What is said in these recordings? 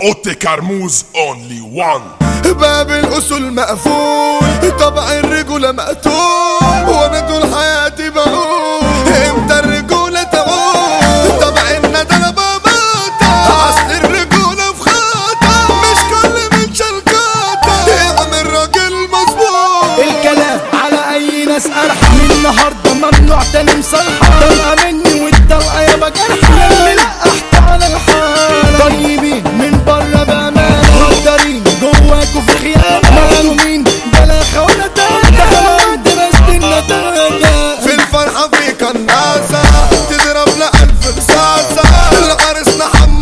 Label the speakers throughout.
Speaker 1: اوتي كرموز اونلي وان
Speaker 2: باب الأصول مقفول طبع الرجولة مقتول وانا طول حياتي بقول امتى الرجولة تعود طبع الندى باباتا اصل الرجولة في خطا مش كل من شلقاتا اعمل راجل مظبوط
Speaker 3: الكلام على اي ناس ارحم من النهارده ممنوع تاني مصالحه طلقه مني والطلقه يابا جرحه اللي لقحت على الحال طيبين من بره بامانه مقدرين جواكوا في خيانه مظلومين بلا خونه تانية كمان درست النتاجه
Speaker 2: في الفرحة في كناسة تضرب لألف رصاصة العرس حمو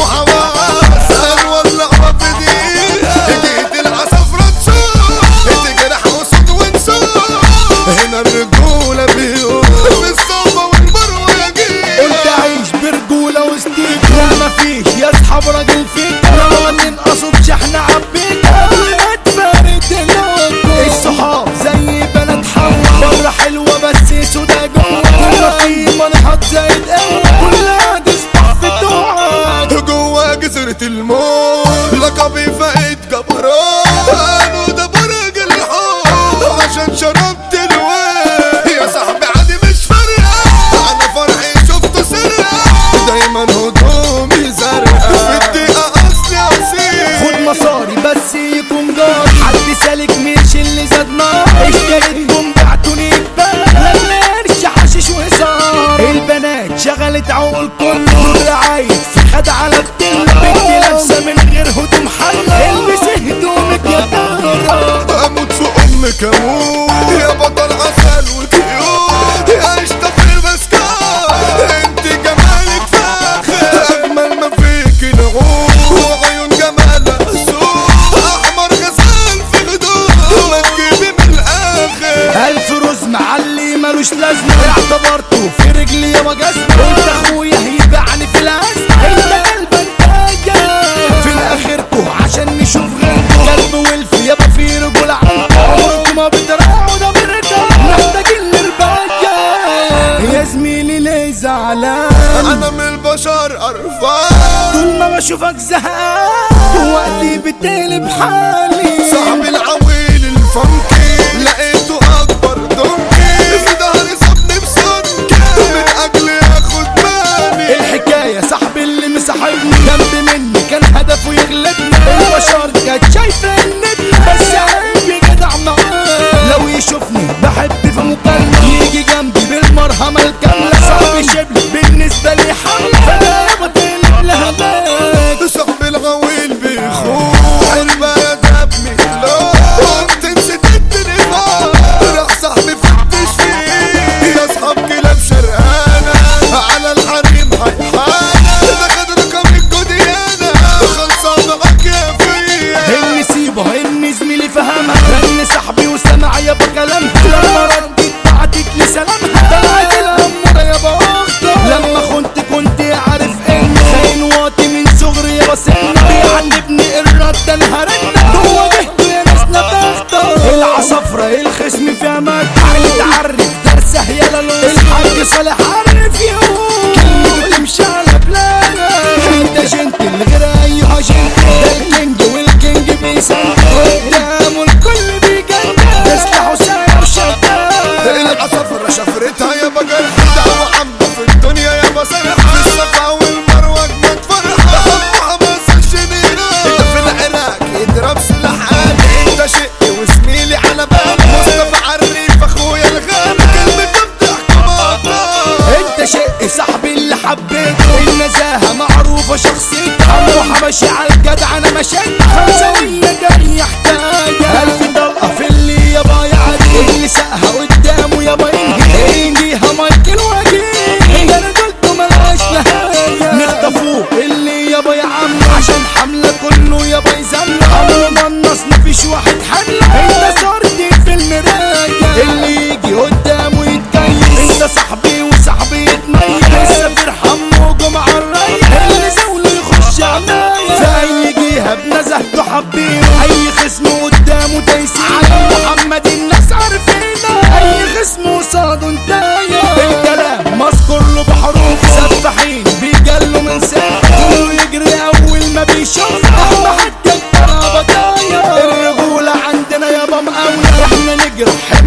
Speaker 2: حواس الولع في دقيقة جيت العصفرة تشوف تجرح وصوت ونسوق هنا الرجولة بيقول بالصوبة والمروة يا
Speaker 3: قلت
Speaker 2: جيل
Speaker 3: اعيش برجوله وستيك لا مفيش يا اصحاب راجل فيك لما تنقصوا بشحن عبيك قبل ما تفارق دلوقتي الصحاب زي بلد حوا بره حلوه بس سودا جوه كنا في منحط زايد قوي كلها تسبح في توعك
Speaker 2: جوا جزيرة الموت لقبي فايت جبران قالوا ده برج الحوت عشان شربت الوين يا صاحبي عادي مش فارقة أنا فرحي شفته سرقة دايما هدومي زرقاء في الدقيقة أصلي أصيل
Speaker 3: خد مصاري بس يكون جار حد سالك مش اللي زاد نار اشتريتكم بعتوني ببال لا قرش حشيش وهزار البنات شغلت عقول كله دول عايز في خد على التل بنت لابسه من غير هدوم حله البسي هدومك يا طهرة
Speaker 2: أموت في أمك أموت يا بطل عسل وكيوت يا قشطة في المسكار انت جمالك فاخر أجمل ما فيك العود وعيون جمالك سود أحمر غزال في هدوء ما تجيبي من الآخر
Speaker 3: ألف روز معلي ملوش لازمة اعتبرته في رجلي يا وجزمة قلت أخويا هيبيعني في الأزمة انت قلبك تاجر في الآخركو عشان نشوف غيركو كلب ولف يابا في رجول عنكو عمركو ما بتراعوا ده بالرجال محتاجين للباجة يا زميلي ليه زعلان
Speaker 2: أنا من البشر قرفان
Speaker 3: طول ما بشوفك زهقان وقتي بتقلب حالي
Speaker 2: صاحب العويل الفنكي لقيته اكبر دونكي في ظهري صابني بسنكي من اجل ياخد مالي
Speaker 3: الحكاية صاحبي اللي مصاحبني جنب مني كان هدفه يغلبني البشر كانت شايفة النبي بس عيب يا جدع معاه لو يشوفني بحب في مكالمة يجي جنبي بالمرهمة الكاملة صاحبي شبل بالنسبة لي حملة فانا يابا تقلب لها باك
Speaker 2: صاحب الغويل بيخون البلد ابني لو قمت نسيت التليفون راح صاحبي فتش فيه يا اصحاب كلاب شرقانة على الحريم حيحانة ده خد رقم الجديانة خلصان معاك يا فيا
Speaker 3: اني سيبه اني زميلي فهمها اني صاحبي وسمع يابا كلامها لما ردت بعتت لي سلامها طلعت الاموره يابا اخته لما كنت كنت عارف انه خاين واطي من صغري يابا سنه بيعاتبني الرد انا هرنه هو جهته يا ناس نبخته العصفرة الخصم فيها مات عقلي تعرف درسه يا لالوس الحاج صالح عرف يوم كلمة تمشي على بلانا انت جنتل غير ايها جنتل ده الكينج والكينج بيسند قدامه الكل بيجنن تسلح وساير وشغال
Speaker 2: العصفرة شفرتها يا بقر دعوة عامة في الدنيا يا بصرحة في الصفا والمروة اجمد فرحة حبها بس الشنيرة في العراق يضرب سلاحات انت شقي وزميلي على بالي مصطفى عريف اخويا الغالي كلمته بتحكم اطراف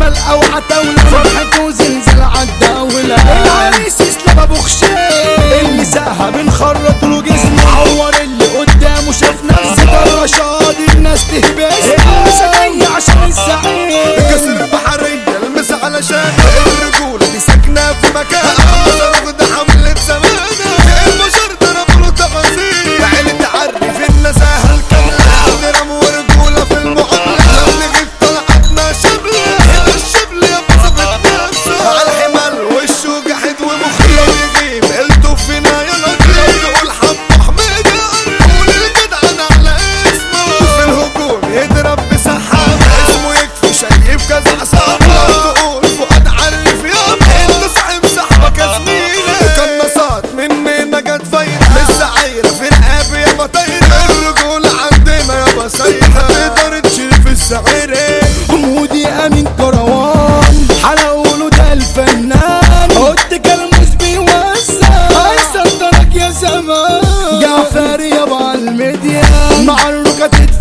Speaker 3: خلقه وعتاولة فرحة وزلزال عالدولة العريس اسلام ابو خشيم اللي ساها بنخرط له جسمه عور اللي قدامه شاف نفسه ده رشاد الناس تهبس الناس جاية عشان الزعيم
Speaker 2: كسر البحرية المس علشان الرجولة دي ساكنة في مكان صاروخ ده حملة زمانة البشر ضربوا له تفاصيل عيلة تعرف النزاهة الكاملة احترام ورجولة في المعاملة لو نجيب طلعتنا شبلة هنا الشبل يا بصفة نفسه على الحمل وشه جحد ومخي لو يجيب قلته فينا يا لطيف تقول حب حميد قول الجدعان على اسمه في الهجوم يضرب بسحاب اسمه يكفي شايف كذا عصام لو تقول فؤاد عرف يا انت صاحب صاحبك يا زميلي قناصات مننا جت فايدة لسه عايرة في رقاب يا بطيرة الرجولة عندنا يا بصيرة تقدر تشيل في السعيرة
Speaker 3: مودي امين كروان حلقوله ده الفنان قلت كلموس بيوزع هيصدرك يا زمان جعفر يابا الميديا مع الركات